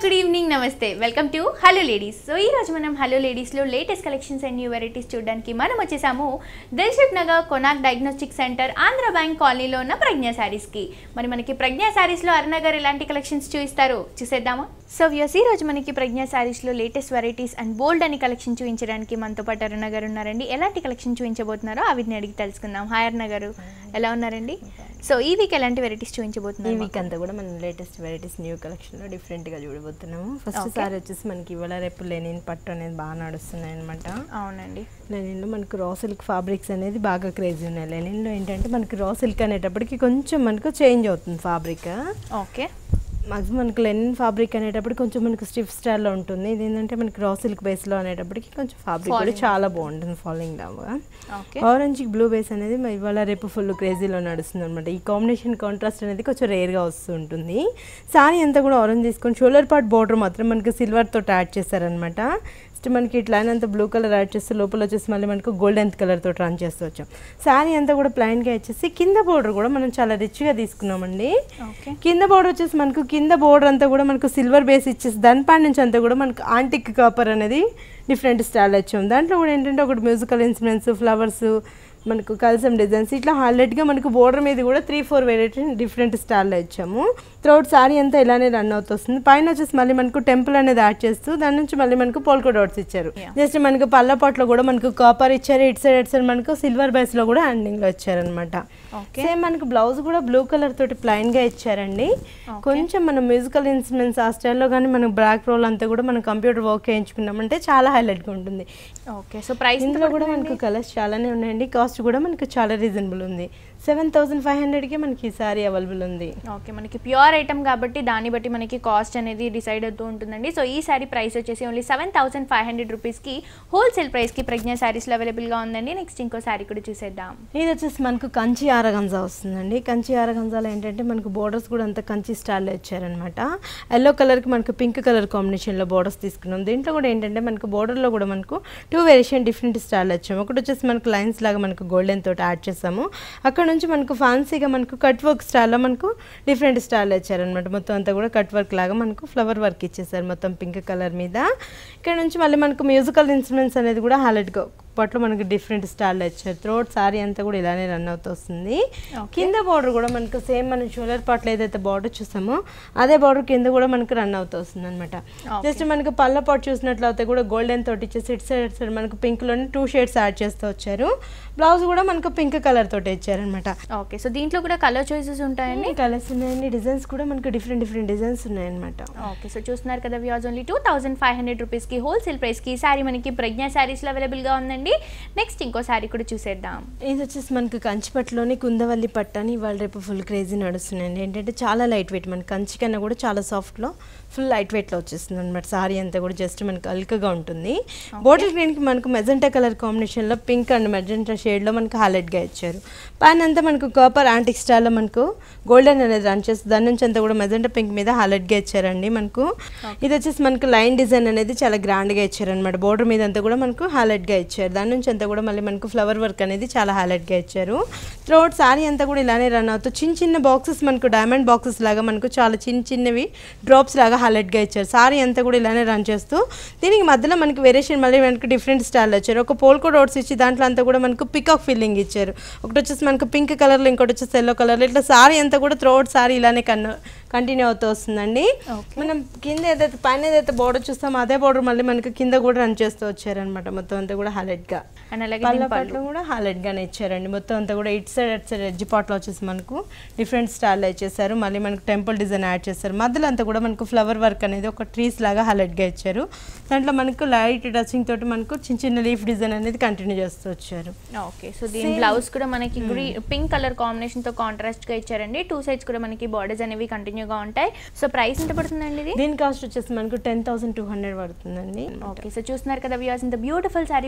Good evening నమస్తే welcome to hello ladies so ఈ రోజు మనం హలో లేడీస్లో latest collections and new varieties చూడడానికి మనం వచ్చేసాము Dilsukh Nagar Konark diagnostic centre Andhra bank కాలనీలో ఉన్న ప్రజ్ఞా శారీస్కి మరి మనకి ప్రజ్ఞా శారీస్లో అరుణ గారు ఎలాంటి కలెక్షన్స్ చూపిస్తారో చూసేద్దామా సో వ్యూస్ ఈ రోజు మనకి ప్రజ్ఞా శారీస్లో లేటెస్ట్ వెరైటీస్ అండ్ బోల్డ్ అని కలెక్షన్ చూపించడానికి మనతో పాటు అరుణ గారు ఉన్నారండి ఎలాంటి కలెక్షన్ చూపించబోతున్నారో అవిటిని అడిగి తెలుసుకుందాం హాయ్ అరుణ గారు ఎలా ఉన్నారండి సో ఈ వీక్ ఎలాంటి వెరైటీస్ ఈ చూపించబోతున్నారు వీక్ అంతా కూడా మనం లేటెస్ట్ వెరైటీస్ న్యూ కలెక్షన్లో డిఫరెంట్గా చూడబోతున్నాము ఫస్ట్ Okay. సారి వచ్చేసి మనకి ఇవాళ రేపు లెనిన్ పట్టు అనేది బాగా నడుస్తున్నాయి అనమాట అవునండి లెనిన్లో మనకు రా సిల్క్ ఫ్యాబ్రిక్స్ అనేది బాగా క్రేజీ ఉన్నాయి లెనిన్లో ఏంటంటే మనకి రా సిల్క్ అనేటప్పటికి కొంచెం మనకు చేంజ్ అవుతుంది ఫ్యాబ్రిక్ ఓకే మాక్సిమం మనకి లెనిన్ ఫ్యాబ్రిక్ అనేటప్పుడు కొంచెం మనకు స్టిఫ్ స్టైల్లో ఉంటుంది ఇది ఏంటంటే మనకి రా సిల్క్ బేస్లో అనేటప్పటికి కొంచెం ఫ్యాబ్రిక్ కూడా Falling. చాలా బాగుంటుంది ఫాలోయింగ్ లాగా ఓకే ఆరెంజ్ బ్లూ బేస్ అనేది మ- ఇవాళ రేపు ఫుల్ క్రేజీలో నడుస్తుంది అనమాట ఈ కాంబినేషన్ కాంట్రాస్ట్ అనేది కొంచెం రేర్గా వస్తుంటుంది సారీ అంతా కూడా ఆరెంజ్ తీసుకొని షోల్డర్ పార్ట్ బార్డర్ మాత్రం మనకి సిల్వర్ తోటి యాడ్ చేశారనమాట ఫస్ట్ మనకి ఇట్లా అంతా బ్లూ కలర్ యాడ్ చేస్తే లోపల వచ్చేసి మళ్ళీ మనకు గోల్డెన్ కలర్ తోటి రన్ చేస్తూ వచ్చాం సారీ అంతా కూడా ప్లైన్గా వచ్చేసి కింద బోర్డర్ కూడా మనం చాలా రిచ్గా తీసుకున్నామండి ఓకే కింద బోర్డర్ వచ్చేసి మనకు కింద బోర్డర్ అంతా కూడా మనకు సిల్వర్ బేస్ ఇచ్చేసి దాని పైన నుంచి అంతా కూడా మనకు ఆంటిక్ కాపర్ అనేది డిఫరెంట్ స్టైల్ వచ్చాం దాంట్లో కూడా ఏంటంటే ఒకటి మ్యూజికల్ ఇన్స్ట్రుమెంట్స్ ఫ్లవర్స్ మనకు కల్సమ్ డిజైన్స్ ఇట్లా హైలైట్గా మనకు బోర్డర్ మీద కూడా త్రీ ఫోర్ వెరైటీ డిఫరెంట్ స్టైల్లో ఇచ్చాము త్రౌట్ సారీ అంతా ఇలానే రన్ అవుతుంది పైన వచ్చేసి మళ్ళీ మనకు టెంపుల్ అనేది యాడ్ చేస్తూ దాని నుంచి మళ్ళీ మనకు పోల్కో డాట్స్ ఇచ్చారు Yeah. జస్ట్ మనకు పళ్ళ పాట్లో కూడా మనకు కాపర్ ఇచ్చారు ఇటు సైడ్ ఇటు సైడ్ మనకు సిల్వర్ బేస్లో కూడా హ్యాండింగ్లో ఇచ్చారనమాట ఓకే సేమ్ మనకు బ్లౌజ్ కూడా బ్లూ కలర్ తోటి ప్లైన్ గా ఇచ్చారండి Okay. కొంచెం మనం మ్యూజికల్ ఇన్స్ట్రుమెంట్స్ ఆ స్టైల్లో కానీ మనం బ్లాక్ రోల్ అంతా కూడా మనం కంప్యూటర్ వర్క్ చేయించుకున్నామంటే చాలా హైలైట్ గా ఉంటుంది ఓకే సో ప్రైస్ ఇందులో కూడా మనకు కలర్స్ చాలానే ఉన్నాయండి కాస్ట్ కూడా మనకు చాలా రీజనబుల్ ఉంది సెవెన్ థౌసండ్ ఫైవ్ హండ్రెడ్కి మనకి ఈ సారీ అవైలబుల్ ఉంది ఓకే మనకి ప్యూర్ ఐటమ్ కాబట్టి దాన్ని బట్టి మనకి కాస్ట్ అనేది డిసైడ్ అవుతూ ఉంటుందండి సో ఈ సారీ ప్రైస్ వచ్చేసి only seven thousand five hundred రూపీస్కి హోల్సేల్ ప్రైస్కి ప్రజ్ఞా శారీస్లో అవైలబుల్గా ఉందండి నెక్స్ట్ ఇంకో శారీ కూడా చూసేద్దాం ఇది వచ్చేసి మనకు కంచి ఆరగంజా వస్తుందండి కంచి ఆరగంజాలో ఏంటంటే మనకు బోర్డర్స్ కూడా అంత కంచి స్టైల్లో ఇచ్చారనమాట ఎల్లో కలర్కి మనకు పింక్ కలర్ కాంబినేషన్లో బోర్డర్స్ తీసుకున్నాం దీంట్లో కూడా ఏంటంటే మనకు బోర్డర్లో కూడా మనకు టూ వేరియేషన్ డిఫరెంట్ స్టైల్ వచ్చాము ఒకటి వచ్చేసి మనకు లైన్స్ లాగా మనకు గోల్డెన్ తోటి యాడ్ చేసాము అక్కడ నుంచి మనకు ఫ్యాన్సీగా మనకు కట్ వర్క్ స్టైల్లో మనకు డిఫరెంట్ స్టైల్ ఇచ్చారనమాట మొత్తం అంతా కూడా కట్ వర్క్ లాగా మనకు ఫ్లవర్ వర్క్ ఇచ్చేసారు మొత్తం పింక్ కలర్ మీద ఇక్కడ నుంచి మళ్ళీ మనకు మ్యూజికల్ ఇన్స్ట్రుమెంట్స్ అనేది కూడా హైలైట్గా పట్లో మనకి డిఫరెంట్ స్టైల్లో ఇచ్చారు త్రోట్ సారీ అంతా కూడా ఇలానే రన్ అవుతూ వస్తుంది Okay. కింద బార్డర్ కూడా మనకు సేమ్ మనం షోల్డర్ పార్ట్లో ఏదైతే బార్డర్ చూసామో అదే బార్డర్ కింద కూడా మనకు రన్ అవుతూ వస్తుంది అనమాట Okay. జస్ట్ మనకు పళ్ళ పాటు చూసినట్లయితే కూడా గోల్డెన్ తోటి ఇచ్చేసి ఇటు సైడ్ ఇటు సైడ్ మనకు పింక్లోనే టూ షేడ్స్ యాడ్ చేస్తూ వచ్చారు బ్లౌజ్ కూడా మనకు పింక్ కలర్ తోటి ఇచ్చారనమాట ఓకే సో దీంట్లో కూడా కలర్ చాయిసెస్ ఉంటాయండి కలర్స్ ఉన్నాయండి డిజైన్స్ కూడా మనకు డిఫరెంట్ డిఫరెంట్ డిజైన్స్ ఉన్నాయన్నమాట ఓకే సో చూస్తున్నారు కదా views only two thousand five hundred రూపీస్కి హోల్సేల్ ప్రైస్కి శారీ మనకి ప్రజ్ఞా శారీస్లో అవైలబుల్గా ఉందండి నెక్స్ట్ ఇంకో శారీ కూడా చూసేద్దాం ఇది వచ్చేసి మనకు కంచిపట్టులోని కుందవల్లి పట్టు అని ఇవాళ రేపు ఫుల్ క్రేజీ నడుస్తున్నాయండి ఏంటంటే చాలా లైట్ వెయిట్ మనకి కంచి కన్నా కూడా చాలా సాఫ్ట్లో ఫుల్ లైట్ వెయిట్లో వచ్చేస్తుంది అనమాట సారీ అంతా కూడా జస్ట్ మనకు అల్కగా ఉంటుంది బాటిల్ గ్రీన్కి మనకు మెజెంటా కలర్ కాంబినేషన్లో పింక్ అండ్ మెజెంటా షేడ్లో మనకు హైలైట్గా ఇచ్చారు పైన అంతా మనకు కాపర్ యాంటిక్ స్టైల్లో మనకు గోల్డెన్ అనేది రన్ చేస్తుంది దాని నుంచి అంతా కూడా మెజెంటా పింక్ మీద హైలైట్గా ఇచ్చారండి మనకు ఇది వచ్చేసి మనకు లైన్ డిజైన్ అనేది చాలా గ్రాండ్గా ఇచ్చారనమాట బోర్డర్ మీద అంతా కూడా మనకు హైలైట్గా ఇచ్చారు దాని నుంచి అంతా కూడా మళ్ళీ మనకు ఫ్లవర్ వర్క్ అనేది చాలా హైలైట్గా ఇచ్చారు త్రోట్ సారీ అంతా కూడా ఇలానే రన్ అవుతూ చిన్న చిన్న బాక్సెస్ మనకు డైమండ్ బాక్సెస్ లాగా మనకు చాలా చిన్న చిన్నవి డ్రాప్స్ లాగా హైలైట్గా ఇచ్చారు సారీ అంతా కూడా ఇలానే రన్ చేస్తూ దీనికి మధ్యలో మనకి వేరియేషన్ మళ్ళీ మనకు డిఫరెంట్ స్టైల్ ఇచ్చారు ఒక పోల్కో డోట్స్ ఇచ్చి దాంట్లో అంతా కూడా మనకు పికాక్ ఫీలింగ్ ఇచ్చారు ఒకటి వచ్చేసి మనకు పింక్ కలర్లో ఇంకోటి వచ్చేసి ఎల్లో కలర్లో ఇట్లా సారీ అంతా కూడా త్రోట్ సారీ ఇలానే కన్ను కంటిన్యూ అవుతూ వస్తుందండి Okay. మనం కింద ఏదైతే పైన ఏదైతే బోర్డర్ చూస్తామో అదే బోర్డర్ మళ్ళీ మనకి కింద కూడా రన్ చేస్తూ వచ్చారనమాట మొత్తం అంతా కూడా హైలైట్గా అండ్ అలాగే పళ్ళ దీని పళ్ళు పట్లు కూడా హైలైట్ గానే ఇచ్చారండి మొత్తం అంతా కూడా ఇటు సైడ్ అటు సైడ్ ఎడ్జ్ పాట్లో వచ్చేసి మనకు డిఫరెంట్ స్టైల్లో ఇచ్చేసారు మళ్ళీ మనకు టెంపుల్ డిజైన్ యాడ్ చేశారు మధ్యలో అంతా కూడా మనకు ఫ్లవర్ వర్క్ అనేది ఒక ట్రీస్ లాగా హైలైట్ గా ఇచ్చారు దాంట్లో మనకు లైట్ టచింగ్ తోటి మనకు చిన్న చిన్న లీఫ్ డిజైన్ అనేది కంటిన్యూ చేస్తూ వచ్చారు ఓకే సో దీని బ్లౌజ్ కూడా మనకి పింక్ కలర్ కాంబినేషన్ తో కాంట్రాస్ట్ గా ఇచ్చారండి టూ సైడ్స్ కూడా మనకి బార్డర్స్ అనేవి కంటిన్యూగా ఉంటాయి సో ప్రైస్ ఎంత పడుతుందండి ఇది దీని కాస్ట్ వచ్చేసి మనకు టెన్ థౌసండ్ టూ హండ్రెడ్ పడుతుందండి ఓకే సో చూస్తున్నారు కదా వ్యూస్ ఇంత బ్యూటిఫుల్ శారీ ప్రైస్ వచ్చేసి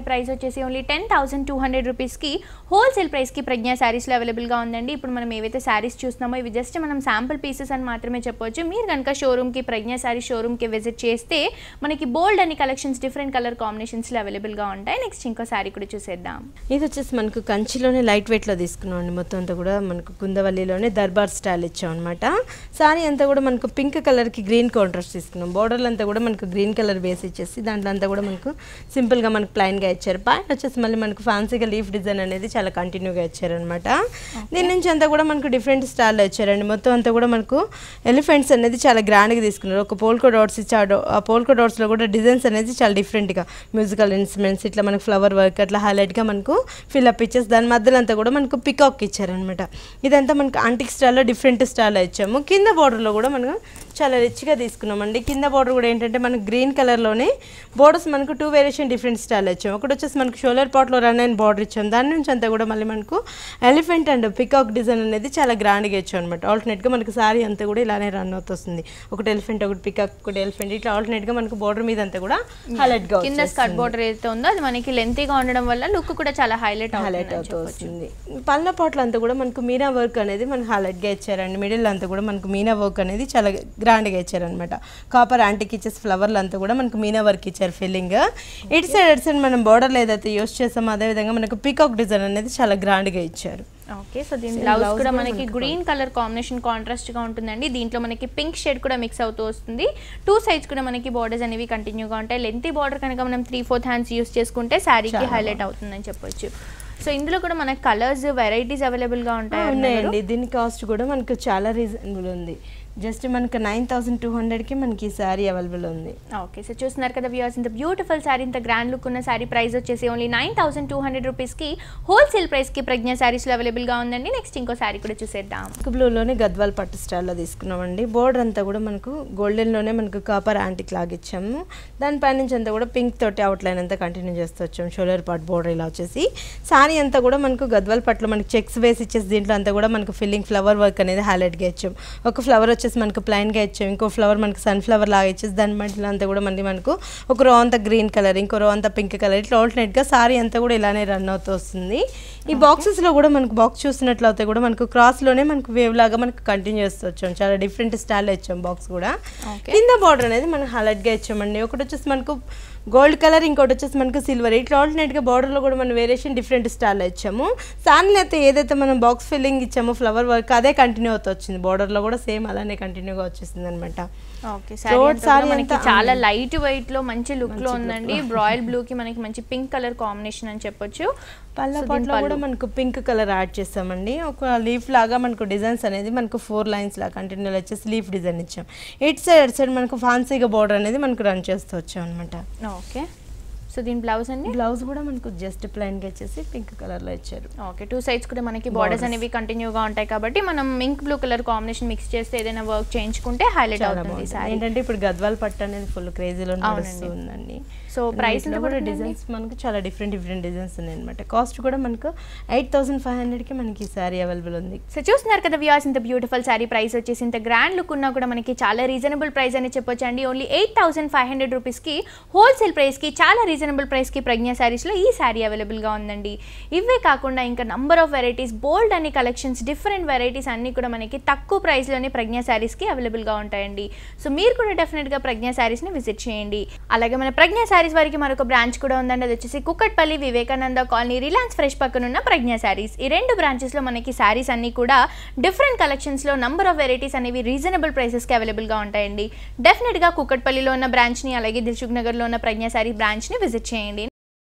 వచ్చేసి only ten thousand two hundred రూపీస్కి హోల్సేల్ ప్రైస్కి ప్రజ్ఞా శారీస్లో అవైలబుల్గా ఉందండి ఇప్పుడు మనం ఏవైతే శారీస్ చూస్తున్నామో ఇవి జస్ట్ మనం శాంపుల్ పీసెస్ అని మాత్రమే చెప్పొచ్చు మీరు కనుక షోరూమ్కి ప్రజ్ఞా శారీ షోరూమ్కి విజిట్ చేస్తే మనకి బోల్డ్ అని కలెక్షన్స్ డిఫరెంట్ కలర్ కాంబినేషన్స్లో అవైలబుల్గా ఉంటాయి నెక్స్ట్ ఇంకో శారీ కూడా చూసేద్దాం ఇది వచ్చేసి మనకు కంచిలోనే లైట్ వెయిట్లో తీసుకున్నాం అండి మొత్తం అంతా కూడా మనకు కుందవల్లిలోనే దర్బార్ స్టైల్ ఇచ్చాం అనమాట సారీ అంతా కూడా మనకు పింక్ కలర్కి గ్రీన్ కాంట్రాస్ట్ తీసుకున్నాం బోర్డర్లు అంతా కూడా మనకు గ్రీన్ కలర్ బేస్ ఇచ్చేసి దాంట్లో అంతా కూడా మనకు సింపుల్గా మనకు ప్లైన్గా ఇచ్చారు పైన వచ్చేసి మళ్ళీ మనకు ఫ్యాన్సీగా లీఫ్ డిజైన్ అనేది చాలా కంటిన్యూగా ఇచ్చారనమాట దీని నుంచి అంతా కూడా మనకు డిఫరెంట్ స్టైల్లో ఇచ్చారండి మొత్తం అంతా కూడా మనకు ఎలిఫెంట్స్ అనేది చాలా గ్రాండ్గా తీసుకున్నారు ఒక పోల్కో డాట్స్ ఇచ్చాడు ఆ పోల్కో డాట్స్లో కూడా డిజైన్స్ అనేది చాలా డిఫరెంట్గా మ్యూజికల్ ఇన్స్ట్రుమెంట్స్ ఇట్లా మనకు ఫ్లవర్ వర్క్ అట్లా హైలైట్గా మనకు ఫిల్అప్ ఇచ్చేసి దాని మధ్యలో అంతా కూడా మనకు పికాక్ ఇచ్చారనమాట ఇదంతా మనకు ఆంటిక్ స్టైల్లో డిఫరెంట్ స్టైల్లో ఇచ్చాము కింద బార్డర్లో కూడా మనం చాలా రిచ్గా తీసుకున్నామండి కింద బార్డర్ కూడా ఏంటంటే మనకు గ్రీన్ కలర్లోనే బోర్డర్స్ మనకు టూ వేరియేషన్ డిఫరెంట్ స్టైల్ ఇచ్చాము ఒకటి వచ్చేసి మనకు షోలర్ పాట్లో రన్ అయిన బార్డర్ ఇచ్చాము దాని నుంచి అంతా కూడా మళ్ళీ మనకు ఎలిఫెంట్ అండ్ పికాక్ డిజైన్ అనేది చాలా గ్రాండ్గా ఇచ్చాం అనమాట ఆల్టర్నేట్గా మనకు సారీ అంతా కూడా ఇలానే రన్ అవుతుంది ఒకటి ఎలిఫెంట్ ఒకటి పికాక్ ఒకటి ఎలిఫెంట్ ఇట్లా ఆల్టర్నేట్గా మనకు బార్డర్ మీద అంతా కూడా హైలైట్గా కింద స్కర్ట్ బోర్డర్ ఏదైతే ఉందో అది మనకి లెంతీగా ఉండడం వల్ల లుక్ కూడా చాలా హైలైట్ హైలైట్ అవుతుంది అవుతూ వస్తుంది పళ్ళ పాటలు అంతా కూడా మనకు మీనా వర్క్ అనేది మనకు హైలైట్గా ఇచ్చారండి మిడిల్ అంతా కూడా మనకు మీనా వర్క్ అనేది చాలా గ్రాండ్గా ఇచ్చారనమాట కాపర్ యాంటిక్ ఇచ్చేసి ఫ్లవర్లు అంతా కూడా మనకు మీనా వర్క్ ఇచ్చారు ఫిల్లింగ్ ఇటు సైడ్ అటు సైడ్ మనం బోర్డర్లో ఏదైతే యూస్ చేస్తామో అదేవిధంగా మనకు పీకాక్ డిజైన్ అనేది చాలా గ్రాండ్గా ఇచ్చారు ఓకే సో దీని బ్లౌజ్ కూడా మనకి గ్రీన్ కలర్ కాంబినేషన్ కాంట్రాస్ట్ గా ఉంటుందండి దీంట్లో మనకి పింక్ షేడ్ కూడా మిక్స్ అవుతూ వస్తుంది టూ సైడ్స్ కూడా మనకి బార్డర్స్ అనేవి కంటిన్యూగా ఉంటాయి లెంతీ బార్డర్ కనుక మనం త్రీ ఫోర్త్ హ్యాండ్స్ యూస్ చేసుకుంటే శారీకి హైలైట్ అవుతుందని చెప్పొచ్చు సో ఇందులో కూడా మనకి కలర్స్ వెరైటీస్ అవైలబుల్ గా ఉంటాయి ఉన్నాయండి దీని కాస్ట్ కూడా మనకు చాలా రీజనబుల్ ఉంది జస్ట్ మనకు నైన్ థౌసండ్ టూ హండ్రెడ్కి మనకి ఈ శారీ అవైలబుల్ ఉంది ఓకే సో చూస్తున్నారు కదా వ్యూవర్స్ ఇంత బ్యూటిఫుల్ శారీ ఇంత గ్రాండ్ లుక్ ఉన్న శారీ ప్రైస్ వచ్చేసి only nine thousand two hundred రూపీస్కి హోల్సేల్ ప్రైస్కి ప్రజ్ఞా శారీస్లో అవైలబుల్గా ఉందండి నెక్స్ట్ ఇంకో శారీ కూడా చూసేద్దాం పింక్ బ్లూలోనే గద్వాల్ పట్టు స్టైల్లో తీసుకున్నామండి బోర్డర్ అంతా కూడా మనకు గోల్డెన్లోనే మనకు కాపర్ యాంటిక్ లాగా ఇచ్చాము దానిపై నుంచి అంతా కూడా పింక్ తోటి అవుట్లైన్ అంతా కంటిన్యూ చేస్తూ వచ్చాము షోలర్ పాట్ బోర్డర్ ఇలా వచ్చేసి సారీ అంతా కూడా మనకు గద్వాల్ పట్టులో మనకి చెక్స్ వేసి ఇచ్చేసి దీంట్లో అంతా కూడా మనకు ఫిల్లింగ్ ఫ్లవర్ వర్క్ అనేది హైలైట్గా ఇచ్చాం ఒక ఫ్లవర్ వచ్చేసి మనకు ప్లైన్గా ఇచ్చాం ఇంకో ఫ్లవర్ మనకు సన్ ఫ్లవర్ లాగా ఇచ్చేసి దాని మధ్యలో అంతా కూడా మళ్ళీ మనకు ఒక రో అంతా గ్రీన్ కలర్ ఇంకో రో అంతా పింక్ కలర్ ఇట్లా ఆల్టర్నేట్గా సారీ అంతా కూడా ఇలానే రన్ అవుతూ వస్తుంది ఈ బాక్సెస్లో కూడా మనకు బాక్స్ చూసినట్లయితే కూడా మనకు క్రాస్లోనే మనకు వేవ్ లాగా మనకు కంటిన్యూ చేస్తూ వచ్చాం చాలా డిఫరెంట్ స్టైల్లో ఇచ్చాం బాక్స్ కూడా Okay. కింద బార్డర్ అనేది మనం హైలైట్గా ఇచ్చామండి ఒకటి వచ్చేసి మనకు గోల్డ్ కలర్ ఇంకోటి వచ్చేసి మనకు సిల్వర్ ఇట్లా ఆల్టర్నేట్గా బార్డర్లో కూడా మనం వేరియేషన్ డిఫరెంట్ స్టైల్లో ఇచ్చాము సారీలో అయితే ఏదైతే మనం బాక్స్ ఫిల్లింగ్ ఇచ్చామో ఫ్లవర్ వర్క్ అదే కంటిన్యూ అవుతూ వచ్చింది బార్డర్లో కూడా సేమ్ అలానే కంటిన్యూగా వచ్చేసింది అనమాట ఓకే Throat సారీ saree మనకి అంతా చాలా లైట్ వెయిట్ లో మంచి లుక్ లో ఉందండి బ్రాయిల్ బ్లూ కి మనకి మంచి పింక్ కలర్ కాంబినేషన్ అని చెప్పొచ్చు పళ్ళ So, దీని పాటలో కూడా పళ్ళు. మనకు పింక్ కలర్ యాడ్ చేస్తామండి ఒక లీఫ్ లాగా మనకు డిజైన్స్ అనేది మనకు ఫోర్ లైన్స్ లాగా కంటిన్యూ వచ్చేసి లీఫ్ డిజైన్ ఇచ్చాం ఇటు సైడ్ అటు సైడ్ మనకు ఫాన్సీగా బార్డర్ అనేది మనకు రన్ చేస్తూ వచ్చాం అనమాట ఓకే సో దీని బ్లౌజ్ అండి బ్లౌజ్ కూడా మనకు జస్ట్ ప్లెయిన్గా వచ్చేసి పింక్ కలర్లో ఇచ్చారు ఓకే టూ సైడ్స్ కూడా మనకి బార్డర్స్ అనేవి కంటిన్యూగా ఉంటాయి కాబట్టి మనం mink blue colour combination mix చేస్తే ఏదైనా వర్క్ చేయించుకుంటే హైలైట్ చాలా అవుతుంది బాగుంటుంది సారీ ఏంటంటే ఇప్పుడు గద్వాల్ పట్టు అనేది ఫుల్ క్రేజీలో నడుస్తూ అవునండి. ఉందండి సో ప్రైస్ ప్రైస్ కూడా డిజైన్స్ మనకు చాలా డిఫరెంట్ డిఫరెంట్ డిజైన్స్ ఉన్నాయి అనమాట కాస్ట్ కూడా మనకు ఎయిట్ థౌసండ్ ఫైవ్ హండ్రెడ్కి మనకి ఈ సారీ అవైలబుల్ ఉంది సో చూస్తున్నారు కదా వ్యూస్ ఇంత బ్యూటిఫుల్ శారీ ప్రైస్ వచ్చేసి ఇంత గ్రాండ్ లుక్ ఉన్నా కూడా మనకి చాలా రీజనబుల్ ప్రైస్ అని చెప్పొచ్చు అండి only eight thousand five hundred రూపీస్కి హోల్సేల్ ప్రైస్కి చాలా రీజనబుల్ ప్రైస్కి ప్రజ్ఞా శారీస్లో ఈ శారీ అవైలబుల్గా ఉందండి ఇవే కాకుండా ఇంకా నంబర్ ఆఫ్ వెరైటీస్ బోల్డ్ అనే కలెక్షన్స్ డిఫరెంట్ వెరైటీస్ అన్నీ కూడా మనకి తక్కువ ప్రైస్లోనే ప్రజ్ఞా శారీస్కి అవైలబుల్గా ఉంటాయండి సో మీరు కూడా డెఫినెట్గా ప్రజ్ఞా శారీస్ని విజిట్ చేయండి అలాగే మన ప్రజ్ఞా శారీస్ వారికి మరొక బ్రాంచ్ కూడా ఉందండి అది వచ్చేసి Kukatpally Vivekananda colony Reliance fresh పక్కన ఉన్న ప్రజ్ఞా శారీస్ ఈ రెండు బ్రాంచెస్లో మనకి శారీస్ అన్నీ కూడా డిఫరెంట్ కలెక్షన్స్లో నంబర్ ఆఫ్ వెరైటీస్ అనేవి రీజనబుల్ ప్రైసెస్కి అవైలబుల్గా ఉంటాయండి డెఫినెట్గా కుక్కట్పల్లిలో ఉన్న బ్రాంచ్ని అలాగే దిల్సుఖ్ నగర్లో ఉన్న ప్రజ్ఞా శారీ బ్రాంచ్ని విజిట్ చేయండి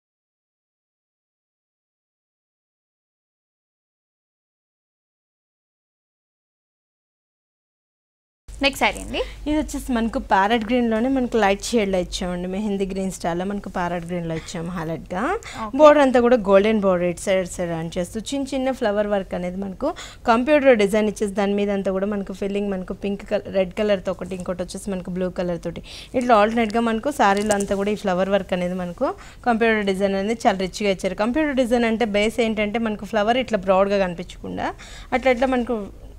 నెక్స్ట్ శారీ అండి ఇది వచ్చేసి మనకు ప్యారెట్ గ్రీన్లోనే మనకు లైట్ షేడ్లో ఇచ్చామండి మెహందీ గ్రీన్ స్టైల్లో మనకు ప్యారెట్ గ్రీన్లో ఇచ్చాము హైలైట్గా బోర్డర్ అంతా కూడా గోల్డెన్ బోర్డర్ ఇటు సైడ్ సైడ్ రన్ చేస్తూ చిన్న చిన్న ఫ్లవర్ వర్క్ అనేది మనకు కంప్యూటర్ డిజైన్ ఇచ్చేసి దాని మీద అంతా కూడా మనకు ఫిల్లింగ్ మనకు పింక్ కలర్ రెడ్ కలర్తో ఒకటి ఇంకోటి వచ్చేసి మనకు బ్లూ కలర్ తోటి ఇట్లా ఆల్టర్నేట్గా మనకు శారీలో అంతా కూడా ఈ ఫ్లవర్ వర్క్ అనేది మనకు కంప్యూటర్ డిజైన్ అనేది చాలా రిచ్గా ఇచ్చారు కంప్యూటర్ డిజైన్ అంటే బేస్ ఏంటంటే మనకు ఫ్లవర్ ఇట్లా బ్రాడ్గా కనిపించకుండా అట్లా అట్లా మనకు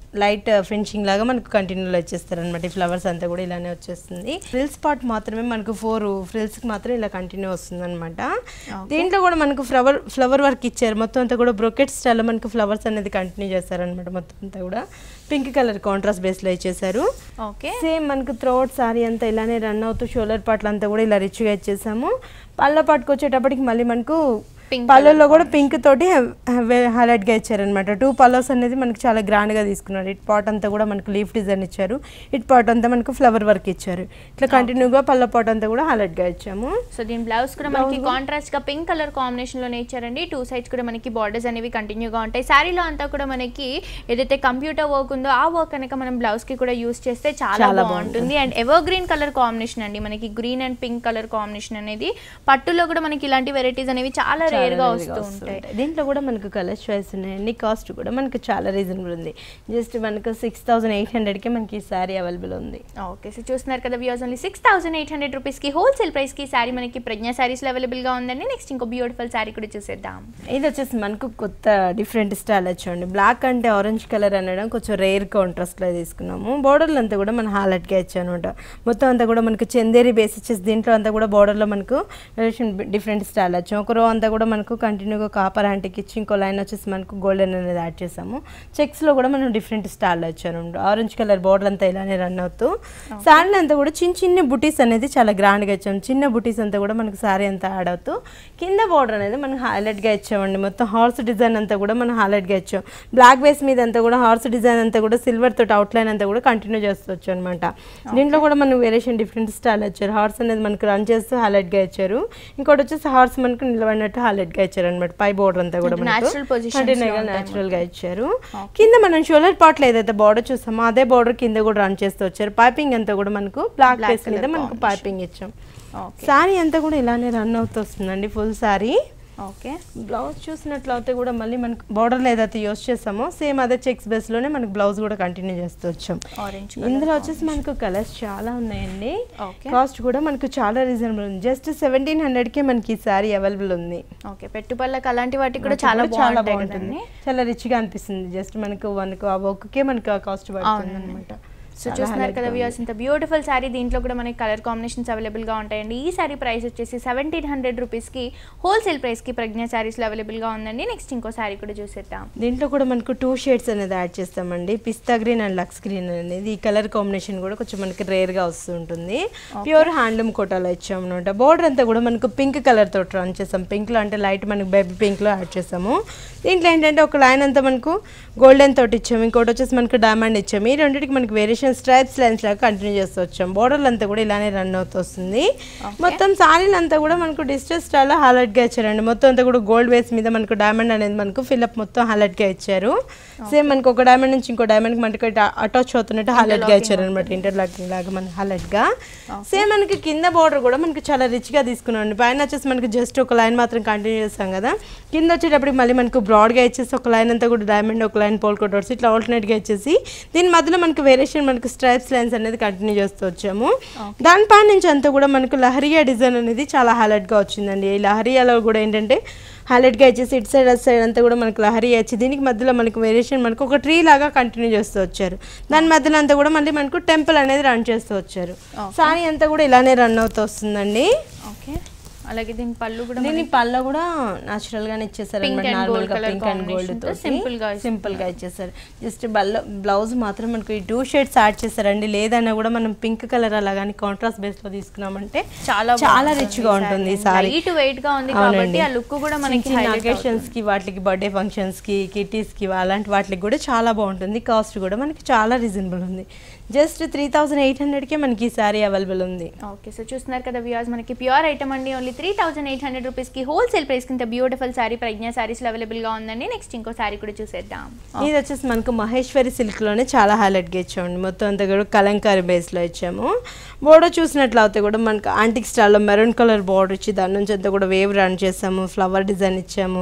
లైట్ ఫినిషింగ్ లాగా మనకు కంటిన్యూలో వచ్చేస్తారు అనమాట ఈ ఫ్లవర్స్ అంతా కూడా ఇలానే వచ్చేస్తుంది ఫ్రిల్స్ పార్ట్ మాత్రమే మనకు ఫోర్ ఫ్రిల్స్కి మాత్రం ఇలా కంటిన్యూ వస్తుంది అనమాట దీంట్లో కూడా మనకు ఫ్లవర్ ఫ్లవర్ వర్క్ ఇచ్చారు మొత్తం అంతా కూడా బ్రొకెట్ స్టైల్లో మనకు ఫ్లవర్స్ అనేది కంటిన్యూ చేస్తారనమాట మొత్తం అంతా కూడా పింక్ కలర్ కాంట్రాస్ట్ బేస్లో ఇచ్చేసారు ఓకే సేమ్ మనకు త్రోట్ సారీ అంతా ఇలానే రన్ అవుతూ షోల్డర్ పార్ట్లు అంతా కూడా ఇలా రిచ్గా ఇచ్చేసాము పళ్ళ పాటుకు వచ్చేటప్పటికి మళ్ళీ మనకు Pink పళ్ళల్లో కూడా పింక్ తోటి హైలైట్గా ఇచ్చారనమాట టూ పల్లర్స్ అనేది మనకి చాలా గ్రాండ్గా తీసుకున్నారు ఇట్ పాట్ అంతా కూడా మనకు లీఫ్ డిజైన్ ఇచ్చారు ఇట్ పాట్ అంతా మనకు ఫ్లవర్ వర్క్ ఇచ్చారు ఇట్లా కంటిన్యూగా పళ్ళ పాట్ అంతా కూడా హైలైట్గా ఇచ్చాము సో దీని బ్లౌజ్ కూడా మనకి కాంట్రాస్ట్ గా పింక్ కలర్ కాంబినేషన్ లోనే ఇచ్చారండి టూ సైడ్స్ కూడా మనకి బార్డర్స్ అనేవి కంటిన్యూగా ఉంటాయి శారీలో అంతా కూడా మనకి ఏదైతే కంప్యూటర్ వర్క్ ఉందో ఆ వర్క్ కనుక మనం బ్లౌజ్ కి కూడా యూస్ చేస్తే చాలా చాలా బాగుంటుంది and evergreen colour combination అండి మనకి green and pink colour combination అనేది పట్టులో కూడా మనకి ఇలాంటి వెరైటీస్ అనేవి చాలా రేర్ గా వస్తూ ఉంటాయి దీంట్లో కూడా మనకు కలర్ చాయిస్ ఉన్నాయండి కాస్ట్ కూడా మనకు చాలా రీజనబుల్ ఉంది జస్ట్ మనకు సిక్స్ థౌసండ్ ఎయిట్ హండ్రెడ్కే మనకి ఈ సారీ అవైలబుల్ ఉంది ఓకే సో చూస్తున్నారు కదా views only six thousand eight hundred రూపీస్కి హోల్సేల్ ప్రైస్కి శారీ మనకి ప్రజ్ఞా శారీస్లో అవైలబుల్గా ఉందండి నెక్స్ట్ ఇంకో బ్యూటిఫుల్ శారీ కూడా చూసేద్దాం ఇది వచ్చేసి మనకు కొత్త డిఫరెంట్ స్టైల్ వచ్చండి బ్లాక్ అంటే ఆరెంజ్ కలర్ అనడం కొంచెం రేర్ కాంట్రాస్ట్లో తీసుకున్నాము బోర్డర్లు అంతా కూడా మన హాలెట్గా ఇచ్చానమాట మొత్తం అంతా కూడా మనకు చందేరి బేస్ ఇచ్చేసి దీంట్లో అంతా కూడా బోర్డర్లో మనకు డిఫరెంట్ స్టైల్ వచ్చాం ఒక రో అంతా కూడా మనకు కంటిన్యూగా కాపర్ హ్యాండ్కి ఇచ్చి ఇంకో లైన్ వచ్చేసి మనకు గోల్డెన్ అనేది యాడ్ చేసాము చెక్స్లో కూడా మనం డిఫరెంట్ స్టైల్ వచ్చాను ఆరెంజ్ కలర్ బోర్డర్ అంతా ఇలానే రన్ అవుతూ శారీ అంతా కూడా చిన్న చిన్న బుటీస్ అనేది చాలా గ్రాండ్గా ఇచ్చాము చిన్న బుటీస్ అంతా కూడా మనకు శారీ అంతా యాడ్ అవుతూ కింద బోర్డర్ అనేది మనం హైలైట్గా ఇచ్చామండి మొత్తం హార్స్ డిజైన్ అంతా కూడా మనం హైలైట్గా ఇచ్చాం బ్లాక్ బేస్ మీద అంతా కూడా హార్స్ డిజైన్ అంతా కూడా సిల్వర్ తోటి అవుట్లైన్ అంతా కూడా కంటిన్యూ చేస్తూ వచ్చాం అనమాట దీంట్లో కూడా మనం వేరియేషన్ డిఫరెంట్ స్టైల్ ఇచ్చారు హార్స్ అనేది మనకు రన్ చేస్తూ హైలైట్గా ఇచ్చారు ఇంకోటి వచ్చేసి హార్స్ మనకు నిలబడినట్టు హైలైట్గా ఇచ్చారు అనమాట పై బోర్డర్ అంతా కూడా మనకు natural positions లో కంటిన్యూగా ఉంటాయి న్యాచురల్ గా ఇచ్చారు కింద మనం షోల్డర్ పార్ట్ లో ఏదైతే బార్డర్ చూస్తామో అదే బార్డర్ కింద కూడా రన్ చేస్తూ వచ్చారు పైపింగ్ అంతా కూడా మనకు బ్లాక్ Black బేస్ మీద color మనకు పైపింగ్ ఇచ్చాం ఓకే శారీ అంతా కూడా ఇలానే రన్ అవుతూ వస్తుందండి ఫుల్ శారీ ఓకే బ్లౌజ్ చూసినట్లయితే కూడా మళ్ళీ మనకు బార్డర్లో ఏదైతే యూస్ చేస్తామో సేమ్ అదే చెక్స్ బేస్లోనే మనకు బ్లౌజ్ కూడా కంటిన్యూ చేస్తూ వచ్చాం ఆరెంజ్ ఇందులో వచ్చేసి మనకు కలర్స్ చాలా ఉన్నాయండి ఓకే కాస్ట్ కూడా మనకు చాలా రీజనబుల్ ఉంది జస్ట్ సెవెంటీన్ హండ్రెడ్కే మనకి ఈ శారీ అవైలబుల్ ఉంది ఓకే పెట్టుబడులకు అలాంటి వాటికి కూడా వాటికి చాలా కూడా చాలా బాగుంటాయి బాగుంటుంది కదండి చాలా రిచ్గా అనిపిస్తుంది జస్ట్ మనకు మనకు ఆ వర్క్కే మనకు ఆ కాస్ట్ పడుతుంది అనమాట సో చూస్తున్నారు కదా వ్యూస్ ఇంత బ్యూటిఫుల్ శారీ దీంట్లో కూడా మనకి కలర్ కాంబినేషన్స్ అవైలబుల్గా ఉంటాయండి ఈ శారీ ప్రైస్ వచ్చేసి సెవెంటీన్ హండ్రెడ్ రూపీస్కి హోల్సేల్ ప్రైస్కి ప్రజ్ఞా శారీస్లో అవైలబుల్గా ఉందండి నెక్స్ట్ ఇంకో శారీ కూడా చూసేద్దాం దీంట్లో కూడా మనకు టూ షేడ్స్ అనేది యాడ్ చేస్తామండి pista green and lux green అనేది ఈ కలర్ కాంబినేషన్ కూడా కొంచెం మనకి రేర్గా వస్తూ ఉంటుంది ప్యూర్ హ్యాండ్లూమ్ కోటాలో ఇచ్చాం అనమాట బోర్డర్ అంతా కూడా మనకు పింక్ కలర్ తోటి రన్ చేస్తాం పింక్లో అంటే లైట్ మనకు బేబీ పింక్లో యాడ్ చేస్తాము దీంట్లో ఏంటంటే ఒక లైన్ అంతా మనకు గోల్డెన్ తోటి ఇచ్చాము ఇంకోటి వచ్చేసి మనకు డైమండ్ ఇచ్చాము ఈ రెండింటికి మనకి వేరియేషన్ స్ట్రైప్స్ లైన్స్ లాగా కంటిన్యూ చేస్తూ వచ్చాం బోర్డర్లు అంతా కూడా ఇలానే రన్ అవుతూ వస్తుంది మొత్తం సారీలు అంతా కూడా మనకు డిజిటల్ స్టైల్లో హైలైట్గా ఇచ్చారండి మొత్తం అంతా కూడా గోల్డ్ బేస్ మీద మనకు డైమండ్ అనేది మనకు ఫిల్అప్ మొత్తం హైలైట్గా ఇచ్చారు సేమ్ మనకు ఒక డైమండ్ నుంచి ఇంకో డైమండ్కి మనకి అటాచ్ అవుతున్నట్టు హైలైట్గా ఇచ్చారు అనమాట ఇంటర్లాకింగ్ లాగా మన హైలైట్గా సేమ్ మనకి కింద బోర్డర్ కూడా మనకి చాలా రిచ్గా తీసుకున్నాం పైన వచ్చేసి మనకి జస్ట్ ఒక లైన్ మాత్రం కంటిన్యూ చేస్తాం కదా కింద వచ్చేటప్పటికి మళ్ళీ మనకు బ్రాడ్గా ఇచ్చేసి ఒక లైన్ అంతా కూడా డైమండ్ ఒక లైన్ పోల్కో డాట్స్ ఇట్లా ఆల్టర్నేట్గా ఇచ్చేసి దీని మధ్యలో మనకి వేరియేషన్ మనకి స్ట్రైప్స్ లైన్స్ అనేది కంటిన్యూ చేస్తూ వచ్చాము దానిపైన నుంచి అంతా కూడా మనకు లహరియా డిజైన్ అనేది చాలా హైలైట్గా వచ్చిందండి ఈ లహరియాలో కూడా ఏంటంటే హైలైట్గా ఇచ్చేసి ఇటు సైడ్ అటు సైడ్ అంతా కూడా మనకు లహరి వచ్చి దీనికి మధ్యలో మనకు వేరియేషన్ మనకు ఒక ట్రీ లాగా కంటిన్యూ చేస్తూ వచ్చారు దాని మధ్యలో అంతా కూడా మళ్ళీ మనకు టెంపుల్ అనేది రన్ చేస్తూ వచ్చారు సారీ అంతా కూడా ఇలానే రన్ అవుతూ వస్తుందండి ఓకే అలాగే దీని పళ్ళు కూడా దీని పళ్ళ కూడా న్యాచురల్ గానే ఇచ్చేసారు Pink అనమాట and నార్మల్ gold గా colour pink and gold combination తో తో simple గా ఇస్తున్నారు. సింపుల్ గా ఇచ్చేసారు జస్ట్ బల్ల బ్లౌజ్ మాత్రం మనకు ఈ టూ షేడ్స్ యాడ్ చేశారండి లేదన్నా కూడా మనం పింక్ కలర్ అలా కానీ కాంట్రాస్ట్ బేస్ లో తీసుకున్నామంటే చాలా చాలా రిచ్ గా ఉంటుంది ఈ సారీ లైట్ వెయిట్ గా ఉంది కాబట్టి ఆ లుక్ కూడా మనకి highlight అకేషన్స్ కి వాటికి బర్త్డే ఫంక్షన్స్ కి కిటీస్ కి అలాంటి వాటికి కూడా చాలా బాగుంటుంది కాస్ట్ కూడా మనకి చాలా రీజనబుల్ ఉంది జస్ట్ త్రీ థౌసండ్ ఎయిట్ హండ్రెడ్కే మనకి ఈ సారీ అవైలబుల్ ఉంది ఓకే సో చూస్తున్నారు కదా వ్యూస్ మనకి ప్యూర్ ఐటమ్ అండి only three thousand eight hundred రూపీస్కి హోల్సేల్ ప్రైస్ కింద బ్యూటిఫుల్ శారీ ప్రజ్ఞా శారీస్లో అవైలబుల్గా ఉందండి నెక్స్ట్ ఇంకో శారీ కూడా చూసేద్దాం ఇది వచ్చేసి మనకు మహేశ్వరి సిల్క్ లోనే చాలా హైలైట్గా ఇచ్చామండి మొత్తం అంతా కూడా కలంకారీ బేస్ లో ఇచ్చాము బోర్డర్ చూసినట్లయితే కూడా మనకు ఆంటిక్ స్టైల్లో మెరూన్ కలర్ బోర్డర్ ఇచ్చి దాని నుంచి అంతా కూడా వేవ్ రన్ చేసాము ఫ్లవర్ డిజైన్ ఇచ్చాము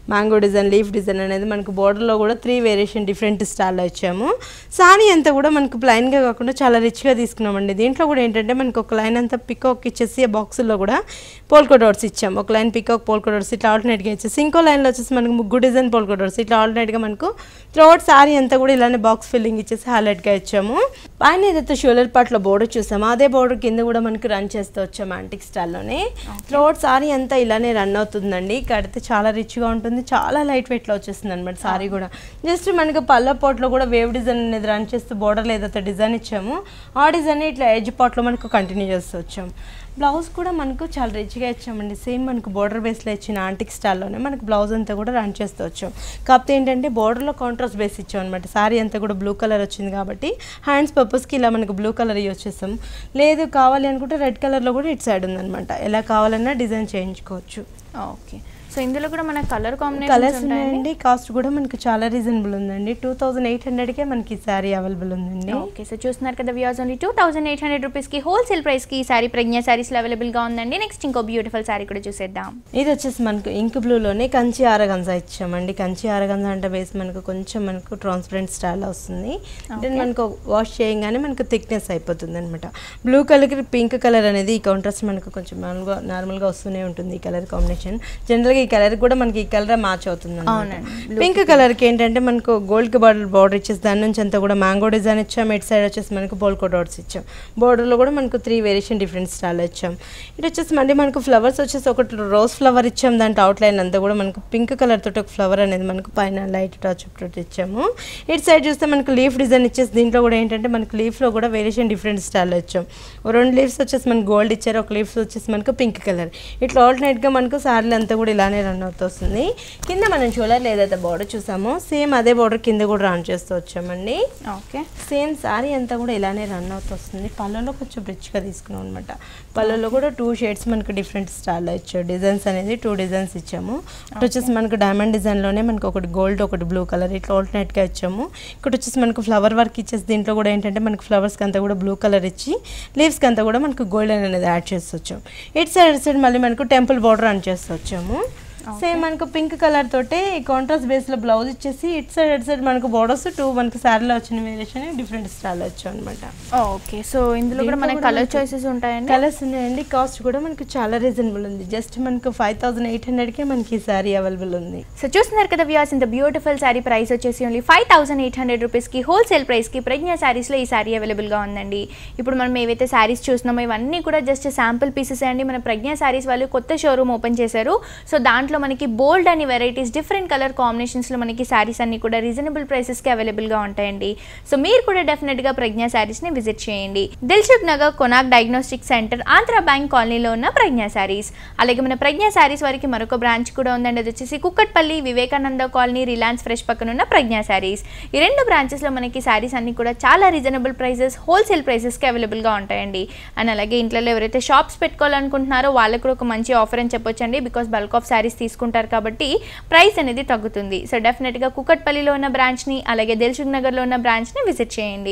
మ్యాంగో డిజైన్ లీఫ్ డిజైన్ అనేది మనకు బోర్డర్లో కూడా త్రీ వేరియేషన్ డిఫరెంట్ స్టైల్లో ఇచ్చాము సారీ అంతా కూడా మనకు ప్లైన్గా కాకుండా చాలా రిచ్గా తీసుకున్నామండి దీంట్లో కూడా ఏంటంటే మనకు ఒక లైన్ అంతా పికాక్ ఇచ్చేసి ఆ బాక్సుల్లో కూడా పోల్కో డాట్స్ ఇచ్చాం ఒక లైన్ పికాక్ పోల్కో డాట్స్ ఇట్లా ఆల్టర్నేట్గా ఇచ్చేసి ఇంకో లైన్లో వచ్చేసి మనకు ముగ్గు డిజైన్ పోల్కో డాట్స్ ఇట్లా ఆల్టర్నేట్గా మనకు త్రోట్ సారీ అంతా కూడా ఇలానే బాక్స్ ఫిల్లింగ్ ఇచ్చేసి హైలైట్గా ఇచ్చాము పైన ఏదైతే షోలర్ పార్ట్లో బోర్డర్ చూసామో అదే బోర్డర్ కింద కూడా మనకి రన్ చేస్తూ వచ్చాము యాంటిక్ స్టైల్లోనే త్రోట్ సారీ అంతా ఇలానే రన్ అవుతుందండి కడితే చాలా రిచ్గా ఉంటుంది చాలా లైట్ వెయిట్లో వచ్చేస్తుంది అనమాట సారీ కూడా జస్ట్ మనకి పళ్ళ పోట్లో కూడా వేవ్ డిజైన్ అనేది రన్ చేస్తూ బోర్డర్లో ఏదైతే డిజైన్ ఇచ్చామో ఆ డిజైన్ ఇట్లా ఎడ్జ్ పాట్లో మనకు కంటిన్యూ చేస్తూ వచ్చాము బ్లౌజ్ కూడా మనకు చాలా రిచ్గా ఇచ్చామండి సేమ్ మనకు బోర్డర్ బేస్లో ఇచ్చిన ఆంటిక్ స్టైల్లోనే మనకు బ్లౌజ్ అంతా కూడా రన్ చేస్తూ వచ్చాం కాకపోతే ఏంటంటే బోర్డర్లో కాంట్రాస్ట్ బేస్ ఇచ్చాం అనమాట సారీ అంతా కూడా బ్లూ కలర్ వచ్చింది కాబట్టి హ్యాండ్స్ పర్పస్కి ఇలా మనకు బ్లూ కలర్ యూజ్ చేస్తాం లేదు కావాలి అనుకుంటే రెడ్ కలర్లో కూడా ఇటు సైడ్ ఉందన్నమాట ఎలా కావాలన్నా డిజైన్ చేయించుకోవచ్చు ఓకే సో ఇందులో కూడా మన కలర్ కలర్స్ కాంబినేషన్స్ ఉంటాయండి ఉన్నాయండి కాస్ట్ కూడా మనకు చాలా రీజనబుల్ ఉందండి టూ థౌజండ్ ఎయిట్ హండ్రెడ్కే మనకి శారీ అవైలబుల్ ఉందండి ఓకే సో చూస్తున్నారు కదా views only two thousand eight hundred రూపీస్కి హోల్సేల్ ప్రైస్కి ఈ సారీ ప్రజ్ఞా సారీస్లో అవైలబుల్గా ఉందండి నెక్స్ట్ ఇంకో బ్యూటిఫుల్ సారీ కూడా చూసేద్దాం ఇది వచ్చేసి మనకు ఇంక్ బ్లూలోనే కంచి ఆరగంజా ఇచ్చామండి కంచి ఆరగంజా అంటే బేస్ మనకు కొంచెం మనకు ట్రాన్స్పరెంట్ స్టైల్ వస్తుంది అంటే మనకు వాష్ చేయగానే మనకు థిక్నెస్ అయిపోతుంది అనమాట బ్లూ కలర్కి పింక్ కలర్ అనేది ఈ కాంట్రాస్ట్ మనకు కొంచెం నార్మల్గా నార్మల్గా వస్తూనే ఉంటుంది ఈ కలర్ కాంబినేషన్ జనరల్గా ఈ కలర్ కూడా మనకి ఈ కలర్ మ్యాచ్ అవుతుంది అవునండి. పింక్ కలర్కి ఏంటంటే మనకు గోల్డ్ బార్డర్ బార్డర్ ఇచ్చేసి దాని నుంచి అంతా కూడా మ్యాంగో డిజైన్ ఇచ్చాం ఇటు సైడ్ వచ్చేసి మనకు పోల్కో డాట్స్ ఇచ్చాం బోర్డర్లో కూడా మనకు త్రీ వేరియేషన్ డిఫరెంట్ స్టైల్ ఇచ్చాం ఇటు వచ్చేసి మళ్ళీ మనకు ఫ్లవర్స్ వచ్చేసి ఒకటి రోజ్ ఫ్లవర్ ఇచ్చాం దాంట్లో అవుట్లైన్ అంతా కూడా మనకు పింక్ కలర్ తోటి ఒక ఫ్లవర్ అనేది మనకు పైన లైట్ టచ్ తోటి ఇచ్చాము ఇటు సైడ్ చూస్తే మనకు లీఫ్ డిజైన్ ఇచ్చేసి దీంట్లో కూడా ఏంటంటే మనకు లీఫ్లో కూడా వేరియేషన్ డిఫరెంట్ స్టైల్ ఇచ్చాం ఓ రెండు లీవ్స్ వచ్చేసి మనకు గోల్డ్ ఇచ్చారు ఒక లీవ్స్ వచ్చేసి మనకు పింక్ కలర్ ఇట్లా ఆల్టర్నేట్గా మనకు శారీలు అంతా కూడా ఇలానే రన్ అవుతూ వస్తుంది కింద మనం చూడాలి ఏదైతే బార్డర్ చూసామో సేమ్ అదే బార్డర్ కింద కూడా రన్ చేస్తూ వచ్చామండి ఓకే సేమ్ సారీ అంతా కూడా ఇలానే రన్ అవుతూ వస్తుంది పళ్ళలో కొంచెం రిచ్గా తీసుకున్నాం అనమాట పళ్ళలో కూడా టూ షేడ్స్ మనకు డిఫరెంట్ స్టైల్లో ఇచ్చారు డిజైన్స్ అనేది టూ డిజైన్స్ ఇచ్చాము ఇటు వచ్చేసి మనకు డైమండ్ డిజైన్లోనే మనకు ఒకటి గోల్డ్ ఒకటి బ్లూ కలర్ ఇట్లా ఆల్టర్నేట్గా ఇచ్చాము ఇక్కడ వచ్చేసి మనకు ఫ్లవర్ వర్క్ ఇచ్చేసి దీంట్లో కూడా ఏంటంటే మనకు ఫ్లవర్స్కి అంతా కూడా బ్లూ కలర్ ఇచ్చి లీవ్స్కి అంతా కూడా మనకు గోల్డెన్ అనేది యాడ్ చేస్తూ వచ్చాము ఇటు సైడ్ ఇటు సైడ్ మళ్ళీ మనకు టెంపుల్ బార్డర్ రన్ చేస్తూ వచ్చాము సేమ్ మనకు పింక్ కలర్ తోటి కాంట్రాస్ట్ బేస్ లో బ్లౌజ్ ఇచ్చేసి ఇటు సైడ్ ఇటు సైడ్ మనకు బోర్డర్స్ టూ మనకు శారీలో వచ్చిన వేరియేషన్ డిఫరెంట్ స్టైల్ వచ్చాయి అనమాట ఓకే సో ఇందులో కూడా దీంట్లో మనకి కూడా కలర్ మనకి చాయిసెస్ ఉంటాయండి కలర్స్ ఉన్నాయండి కాస్ట్ కూడా మనకు చాలా రీజనబుల్ ఉంది జస్ట్ మనకు ఫైవ్ థౌసండ్ ఎయిట్ హండ్రెడ్కే మనకి ఈ శారీ అవైలబుల్ ఉంది సో చూస్తున్నారు కదా వ్యూస్ ఇంత బ్యూటిఫుల్ శారీ ప్రైస్ వచ్చేసి only five thousand eight hundred రూపీస్కి హోల్సేల్ ప్రైస్కి ప్రజ్ఞా శారీస్లో ఈ శారీ అవైలబుల్గా ఉందండి ఇప్పుడు మనం ఏవైతే శారీస్ చూస్తున్నామో ఇవన్నీ కూడా జస్ట్ శాంపుల్ పీసెస్ అండి మన ప్రజ్ఞా శారీస్ వాళ్ళు కొత్త షోరూమ్ ఓపెన్ చేశారు సో దాంట్లో మనకి బోల్డ్ అని వెరైటీస్ డిఫరెంట్ కలర్ కాంబినేషన్స్లో మనకి శారీస్ అన్ని కూడా రీజనబుల్ ప్రైసెస్కి అవైలబుల్గా ఉంటాయండి సో మీరు కూడా డెఫినెట్గా ప్రజ్ఞా శారీస్ని విజిట్ చేయండి Dilsukhnagar Konark diagnostic centre Andhra bank కాలనీలో ఉన్న ప్రజ్ఞా శారీస్ అలాగే మన ప్రజ్ఞా శారీస్ వారికి మరొక బ్రాంచ్ కూడా ఉందండి అది వచ్చేసి Kukatpally Vivekananda colony Reliance fresh పక్కన ఉన్న ప్రజ్ఞా శారీస్ ఈ రెండు బ్రాంచెస్లో మనకి శారీస్ అన్ని కూడా చాలా రీజనబుల్ ప్రైసెస్ హోల్సేల్ ప్రైసెస్కి అవైలబుల్గా ఉంటాయండి అండ్ అలాగే ఇంట్లో ఎవరైతే షాప్స్ పెట్టుకోవాలనుకుంటున్నారో వాళ్ళకు కూడా ఒక మంచి ఆఫర్ అని చెప్పొచ్చండి బికాస్ బల్క్ ఆఫ్ శారీస్ తీసుకుంటారు కాబట్టి ప్రైస్ అనేది తగ్గుతుంది సో డెఫినెట్గా కుక్కట్పల్లిలో ఉన్న బ్రాంచ్ని అలాగే దిల్సుఖ్ నగర్లో ఉన్న బ్రాంచ్ని విజిట్ చేయండి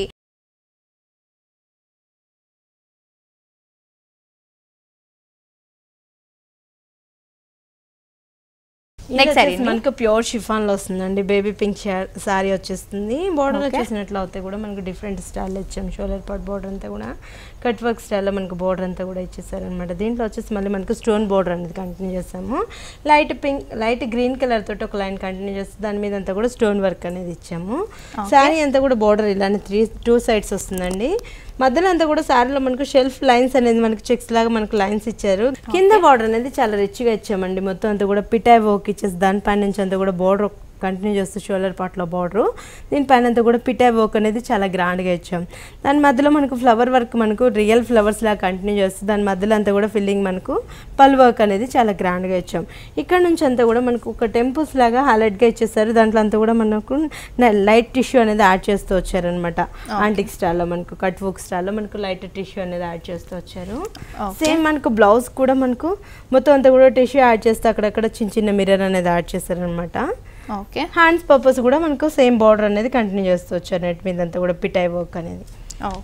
ఇది Next వచ్చేసి saree ని? మనకు ప్యూర్ షిఫాన్ లో వస్తుందండి బేబీ పింక్ సారీ వచ్చేస్తుంది బోర్డర్ Okay. వచ్చేసినట్లు అవుతాయి కూడా మనకు డిఫరెంట్ స్టైల్ ఇచ్చాం షోలర్ పాట్ బోర్డర్ అంతా కూడా కట్ వర్క్ స్టైల్లో మనకు బోర్డర్ అంతా కూడా ఇచ్చేసారు అనమాట దీంట్లో వచ్చేసి మళ్ళీ మనకు స్టోన్ బోర్డర్ అనేది కంటిన్యూ చేస్తాము light pink light green colour తోటి ఒక లైన్ కంటిన్యూ చేస్తే దాని మీద అంతా కూడా స్టోన్ వర్క్ అనేది ఇచ్చాము శారీ అంతా కూడా బోర్డర్ ఇలానే త్రీ టూ సైడ్స్ వస్తుందండి మధ్యలో అంతా కూడా శారీలో మనకు షెల్ఫ్ లైన్స్ అనేది మనకు చెక్స్ లాగా మనకు లైన్స్ ఇచ్చారు కింద బార్డర్ అనేది చాలా రిచ్గా ఇచ్చామండి మొత్తం అంతా కూడా పిటాయ్ వర్క్ ఇచ్చేసి దానిపైన నుంచి అంతా కూడా బోర్డర్ కంటిన్యూ చేస్తూ షోల్డర్ పార్ట్లో బార్డర్ దీనిపైన అంతా కూడా పిటాయ్ వర్క్ అనేది చాలా గ్రాండ్గా ఇచ్చాం దాని మధ్యలో మనకు ఫ్లవర్ వర్క్ మనకు రియల్ ఫ్లవర్స్ లాగా కంటిన్యూ చేస్తూ దాని మధ్యలో అంతా కూడా ఫిల్లింగ్ మనకు పల్ వర్క్ అనేది చాలా గ్రాండ్గా ఇచ్చాం ఇక్కడ నుంచి అంతా కూడా మనకు ఒక టెంపుల్స్ లాగా హైలైట్గా ఇచ్చేసారు దాంట్లో అంతా కూడా మనకు లైట్ టిష్యూ అనేది యాడ్ చేస్తూ వచ్చారనమాట ఆంటిక్ స్టైల్లో మనకు కట్ వర్క్ స్టైల్లో మనకు లైట్ టిష్యూ అనేది యాడ్ చేస్తూ వచ్చారు Okay. సేమ్ మనకు బ్లౌజ్ కూడా మనకు మొత్తం అంతా కూడా టిష్యూ యాడ్ చేస్తే అక్కడక్కడ చిన్న చిన్న మిర్రర్ అనేది యాడ్ చేశారనమాట ఓకే హ్యాండ్స్ పర్పస్ కూడా మనకు సేమ్ బార్డర్ అనేది కంటిన్యూ చేస్తూ వచ్చారు నెట్ మీద అంతా కూడా పిటాయ్ వర్క్ అనేది ఓకే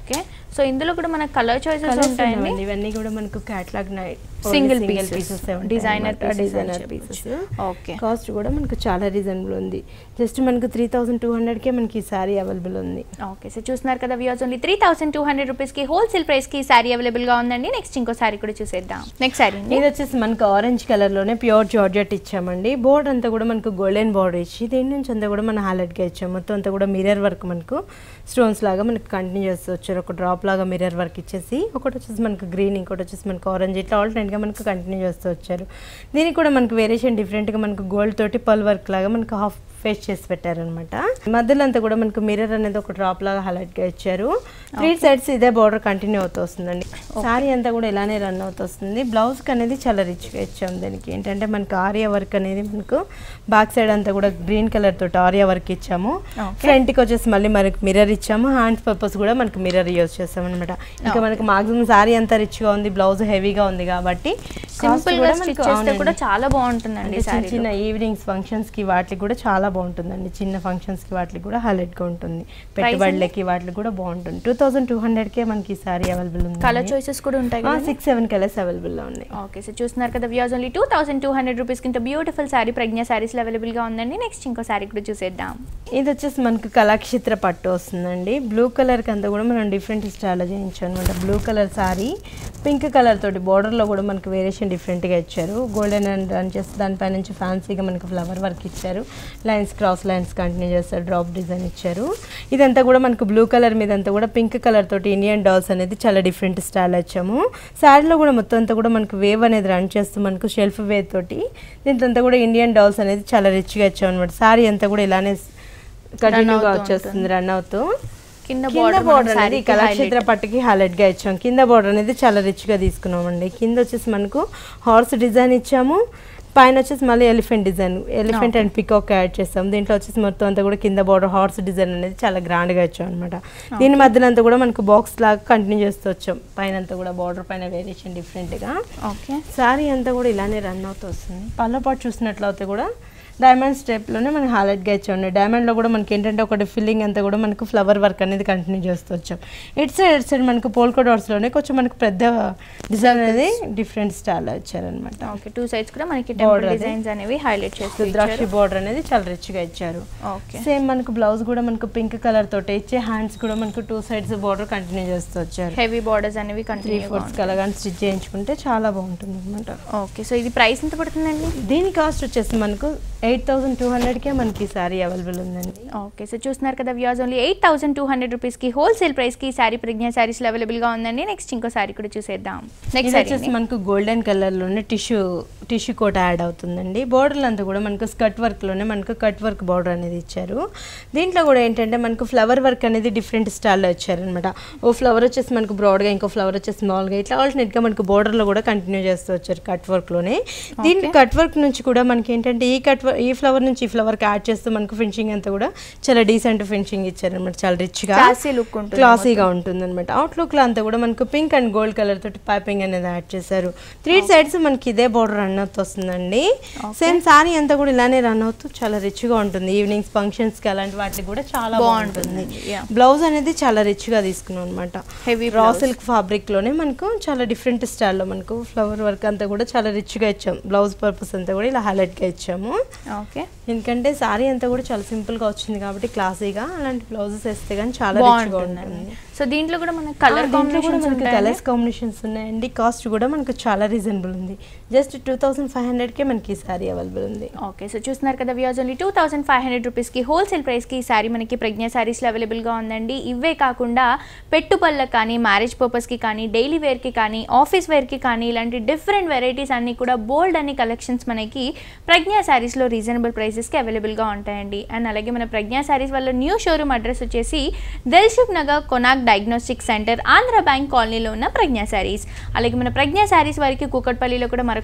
సో ఇందులో కూడా మనకు కలర్ చాయిసెస్ Colours ఉంటాయండి ఉన్నాయండి. ఇవన్నీ కూడా మనకు క్యాట్లాగ్ నైట్ Single single pieces. Pieces Designer pieces అని డిజైనర్ చెప్పొచ్చు. పీసెస్ ఓకే కాస్ట్ కూడా మనకు చాలా రీజనబుల్ ఉంది జస్ట్ మనకు త్రీ థౌసండ్ టూ హండ్రెడ్కే మనకి ఈ సారీ అవైలబుల్ ఉంది ఓకే సో చూస్తున్నారు కదా views only three thousand two hundred రూపీస్కి హోల్సేల్ ప్రైస్కి శారీ అవైలబుల్గా ఉందండి నెక్స్ట్ ఇంకో శారీ కూడా చూసేద్దాం నెక్స్ట్ శారీ ఇది వచ్చేసి మనకు ఆరెంజ్ కలర్ లోనే ప్యూర్ జార్జెట్ ఇచ్చామండి బోర్డర్ అంతా కూడా మనకు గోల్డెన్ బోర్డర్ ఇచ్చి దీని నుంచి అంతా కూడా మనం highlight గా ఇచ్చాము మొత్తం అంతా కూడా మిర్రర్ వర్క్ మనకు స్టోన్స్ లాగా మనకు కంటిన్యూ చేస్తూ వచ్చారు ఒక డ్రాప్ లాగా మిర్రర్ వర్క్ ఇచ్చేసి ఒకటి వచ్చేసి మనకు గ్రీన్ ఇంకోటి వచ్చేసి మనకు ఆరెంజ్ ఇట్లా alternate గా మనకు కంటిన్యూ చేస్తూ వచ్చారు దీనికి కూడా మనకు వేరియేషన్ గా మనకు గోల్డ్ తోటి పల్ వర్క్ లాగా మనకు హాఫ్ ఫేస్ చేసి పెట్టారనమాట మధ్యలో అంతా కూడా మనకు మిర్రర్ అనేది ఒక డ్రాప్ లాగా highlight గా ఇచ్చారు త్రీ సైడ్స్ ఇదే బార్డర్ కంటిన్యూ అవుతూ వస్తుందండి సారీ అంతా కూడా ఇలానే రన్ అవుతూ వస్తుంది బ్లౌజ్ అనేది చాలా రిచ్గా ఇచ్చాం దానికి ఏంటంటే మనకు ఆరియా వర్క్ అనేది మనకు బ్యాక్ సైడ్ అంతా కూడా గ్రీన్ కలర్ తోటి ఆరియా వర్క్ ఇచ్చాము Okay. ఫ్రంట్ కి వచ్చేసి మళ్ళీ మనకి మిర్రర్ ఇచ్చాము హ్యాండ్స్ పర్పస్ కూడా మనకి మిర్రర్ యూజ్ చేస్తాం అనమాట ఇంకా మనకి మాక్సిమం సారీ అంతా రిచ్గా ఉంది బ్లౌజ్ హెవీగా ఉంది కాబట్టి cost సింపుల్ గా కూడా స్టిచ్ మనకు చేస్తే కూడా అవునండి. చాలా బాగుంటుందండి అంటే చిన్న శారీ చిన్న ఈవినింగ్స్ ఫంక్షన్స్ కి వాటికి కూడా చాలా బాగుంటుందండి చిన్న ఫంక్షన్స్ కి వాటికి కూడా హైలైట్ గా ఉంటుంది పెట్టుబడులకి వాటికి కూడా బాగుంటుంది టూ థౌసండ్ టూ హండ్రెడ్ కే మనకి ఈ సారీ అవైలబుల్ ఉంది కలర్ చాయిసెస్ కూడా ఉంటాయి కదా సిక్స్ సెవెన్ కలర్స్ అవైలబుల్ లో ఉన్నాయి ఓకే సో చూస్తున్నారు కదా views only two thousand two hundred rupees కింద బ్యూటిఫుల్ శారీ ప్రజ్ఞ శారీస్లో అవైలబుల్గా ఉందండి నెక్స్ట్ ఇంకో శారీ కూడా చూసేద్దాం ఇది వచ్చేసి మనకు కళాక్షేత్ర పట్టు వస్తుందండి బ్లూ కలర్ కి అంతా కూడా మనం డిఫరెంట్ స్టైల్లో చేయించాం అనమాట blue colour sari pink colour తోటి border లో కూడా మనకు వేరియేషన్ డిఫరెంట్ గా ఇచ్చారు గోల్డెన్ అండ్ రన్ చేసి దానిపై నుంచి ఫ్యాన్సీగా మనకు ఫ్లవర్ వర్క్ ఇచ్చారు లైన్స్ క్రాస్ లైన్స్ కంటిన్యూ చేస్తారు డ్రాప్ డిజైన్ ఇచ్చారు ఇదంతా కూడా మనకు బ్లూ కలర్ మీద అంతా కూడా పింక్ కలర్ తోటి ఇండియన్ డాల్స్ అనేది చాలా డిఫరెంట్ స్టైల్ వచ్చాము శారీలో కూడా మొత్తం అంతా కూడా మనకు వేవ్ అనేది రన్ చేస్తూ మనకు షెల్ఫ్ వేవ్ తోటి దీంతో అంతా కూడా ఇండియన్ డాల్స్ అనేది చాలా రిచ్గా ఇచ్చాం అనమాట శారీ అంతా కూడా ఇలానే కంటిన్యూగా అవుతూ వచ్చేస్తుంది రన్ అవుతూ కింద కింద బార్డర్ బోర్డర్ అనేది కళాక్షేత్ర పట్టుకి హైలైట్ గా ఇచ్చాం కింద బోర్డర్ అనేది చాలా రిచ్ గా తీసుకున్నామండి కింద వచ్చేసి మనకు హార్స్ డిజైన్ ఇచ్చాము పైన వచ్చేసి మళ్ళీ elephant design elephant and peacock add చేస్తాం దీంట్లో వచ్చేసి మొత్తం అంతా కూడా కింద బోర్డర్ హార్స్ డిజైన్ అనేది చాలా గ్రాండ్ గా ఇచ్చాం అనమాట దీని మధ్యన అంతా కూడా మనకు బాక్స్ లాగా కంటిన్యూ చేస్తూ వచ్చాం పైన అంతా కూడా బార్డర్ పైన వేరియేషన్ డిఫరెంట్ గా ఓకే శారీ అంతా కూడా ఇలానే రన్ అవుతూ వస్తుంది పళ్ళ పాటు చూసినట్లయితే కూడా డైమండ్ స్టెప్లోనే మనకి హైలైట్గా ఇచ్చాం డైమండ్లో కూడా మనకి ఏంటంటే ఒకటి ఫిల్లింగ్ అంతా కూడా మనకు ఫ్లవర్ వర్క్ అనేది కంటిన్యూ చేస్తూ వచ్చాం ఇటు సైడ్ ఇటు సైడ్ మనకు పోల్కో డాట్స్లోనే కొంచెం మనకు పెద్ద డిజైన్ అనేది డిఫరెంట్ స్టైల్లో ఇచ్చారనమాట ఓకే టూ సైడ్స్ కూడా మనకి Border టెంపుల్ అది. డిజైన్స్ అనేవి హైలైట్ చేస్తూ రుద్రాక్షి ఇచ్చారు బార్డర్ అనేది చాలా రిచ్గా ఇచ్చారు ఓకే సేమ్ మనకు బ్లౌజ్ కూడా మనకు పింక్ కలర్ తోటి ఇచ్చే హ్యాండ్స్ కూడా మనకు టూ సైడ్స్ బార్డర్ కంటిన్యూ చేస్తూ వచ్చారు హెవీ బార్డర్స్ అనేవి త్రీ కంటిన్యూ ఫోర్త్ కలగాని స్టిచ్ చేయించుకుంటే చాలా బాగుంటుంది అనమాట ఓకే సో ఇది ప్రైస్ ఎంత పడుతుందండి దీని కాస్ట్ వచ్చేసి మనకు ఎయిట్ థౌసండ్ టూ హండ్రెడ్కే మనకి సారీ అవైలబుల్ ఉందండి ఓకే సో చూస్తున్నారు కదా views only eight thousand two hundred రూపీస్కి హోల్సేల్ ప్రైస్కి శారీ ప్రజ్ఞ శారీస్లో అవైలబుల్గా ఉందండి నెక్స్ట్ ఇంకో శారీ కూడా చూసేద్దాం ఇది నెక్స్ట్ వచ్చేసి మనకు గోల్డెన్ కలర్లోనే టిష్యూ టిష్యూ కోట యాడ్ అవుతుందండి బోర్డర్లు అంతా కూడా మనకు స్కర్ట్ వర్క్లోనే మనకు కట్ వర్క్ బార్డర్ అనేది ఇచ్చారు దీంట్లో కూడా ఏంటంటే మనకు ఫ్లవర్ వర్క్ అనేది డిఫరెంట్ స్టైల్లో ఇచ్చారనమాట ఓ ఫ్లవర్ వచ్చేసి మనకు బ్రాడ్గా ఇంకో ఫ్లవర్ వచ్చేసి స్మాల్గా ఇట్లా ఆల్టర్నేట్గా మనకు బోర్డర్లో కూడా కంటిన్యూ చేస్తూ వచ్చారు కట్ వర్క్లోనే దీని కట్ వర్క్ నుంచి కూడా మనకి ఏంటంటే ఈ కట్ ఈ ఫ్లవర్ నుంచి ఈ ఫ్లవర్కి యాడ్ చేస్తూ మనకు ఫినిషింగ్ అంతా కూడా చాలా డీసెంట్ ఫినిషింగ్ ఇచ్చారనమాట చాలా రిచ్గా క్లాసీ లుక్ ఉంటుంది క్లాసీగా ఉంటుంది అనమాట అవుట్లుక్ లో అంతా కూడా మనకు పింక్ అండ్ గోల్డ్ కలర్ తోటి పైపింగ్ అనేది యాడ్ చేశారు త్రీ సైడ్స్ మనకి ఇదే బోర్డర్ రన్ అవుతూ వస్తుందండి సేమ్ సారీ అంతా కూడా ఇలానే రన్ అవుతూ చాలా రిచ్ గా ఉంటుంది ఈవినింగ్స్ ఫంక్షన్స్ కి అలాంటి వాటికి కూడా చాలా బాగుంటుంది బాగుంటుంది yeah. బ్లౌజ్ అనేది చాలా రిచ్ గా తీసుకున్నాం అనమాట Heavy రా blouse. సిల్క్ ఫ్యాబ్రిక్ లోనే మనకు చాలా డిఫరెంట్ స్టైల్లో మనకు ఫ్లవర్ వర్క్ అంతా కూడా చాలా రిచ్ గా ఇచ్చాం బ్లౌజ్ పర్పస్ అంతా కూడా ఇలా హైలైట్ గా ఇచ్చాము ఓకే ఎందుకంటే సారీ అంతా కూడా చాలా సింపుల్ గా వచ్చింది కాబట్టి క్లాసీగా అలాంటి బ్లౌజెస్ వేస్తే కానీ చాలా రిచ్గా బాగుంటుందండి ఉంటుంది సో దీంట్లో కూడా మనకి కలర్ కాంబినేషన్స్ మనకి ఉంటాయి కలర్స్ కాంబినేషన్స్ ఉన్నాయండి కాస్ట్ కూడా మనకు చాలా రీజనబుల్ ఉంది జస్ట్ టూ థౌసండ్ ఫైవ్ హండ్రెడ్కే మనకి ఈ సారీ అవైలబుల్ ఉంది ఓకే సో చూస్తున్నారు కదా views only two thousand five hundred రూపీస్కి హోల్సేల్ ప్రైస్కి ఈ శారీ మనకి ప్రజ్ఞ శారీస్లో అవైలబుల్గా ఉందండి ఇవే కాకుండా పెట్టుబడులకు కానీ మ్యారేజ్ పర్పస్కి కానీ డైలీ వేర్కి కానీ ఆఫీస్ వేర్కి కానీ ఇలాంటి డిఫరెంట్ వెరైటీస్ అన్నీ కూడా బోల్డ్ అనే కలెక్షన్స్ మనకి ప్రజ్ఞ శారీస్లో రీజనబుల్ ప్రైసెస్కి అవైలబుల్గా ఉంటాయండి అండ్ అలాగే మన ప్రజ్ఞ శారీస్ వల్ల న్యూ షోరూమ్ అడ్రస్ వచ్చేసి Dilsukh Nagar Konark diagnostic centre Andhra bank కాలనీలో ఉన్న ప్రజ్ఞ శారీస్ అలాగే మన ప్రజ్ఞ శారీస్ వారికి కూకట్పల్లిలో కూడా మరొక బ్రాంచ్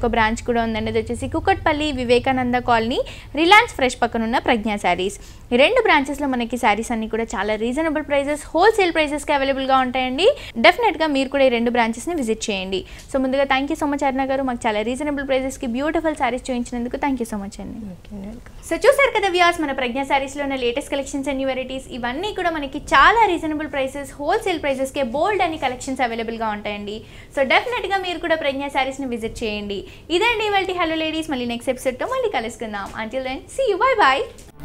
కూడా ఉందండి అది వచ్చేసి Kukatpally Vivekananda colony Reliance fresh పక్కన ఉన్న ప్రజ్ఞా శారీస్ ఈ రెండు బ్రాంచెస్లో మనకి శారీస్ అన్ని కూడా చాలా రీజనబుల్ ప్రైజెస్ హోల్సేల్ ప్రైజెస్కి అవైలబుల్గా ఉంటాయండి డెఫినెట్గా మీరు కూడా ఈ రెండు బ్రాంచెస్ని విజిట్ చేయండి సో ముందుగా thank you so much Aruna garu మాకు చాలా రీజనబుల్ ప్రైజెస్కి బ్యూటిఫుల్ శారీస్ చూపించినందుకు థ్యాంక్ యూ సో మచ్ అండి ఓకే వెల్కమ్ సో చూసారు కదా వ్యూస్ మన ప్రజ్ఞా శారీస్లో ఉన్న లేటెస్ట్ కలెక్షన్స్ అండ్ వెరైటీస్ ఇవన్నీ కూడా మనకి చాలా రీజనబుల్ ప్రైసెస్ హోల్సేల్ ప్రైసెస్కే బోల్డ్ అని కలెక్షన్స్ అవైలబుల్గా ఉంటాయండి సో డెఫినెట్గా మీరు కూడా ప్రజ్ఞా శారీస్ని విజిట్ చేయండి ఇదండి ఇవాళ హలో లేడీస్ మళ్ళీ నెక్స్ట్ ఎపిసోడ్తో మళ్ళీ కలుసుకుందాం until then see you bye bye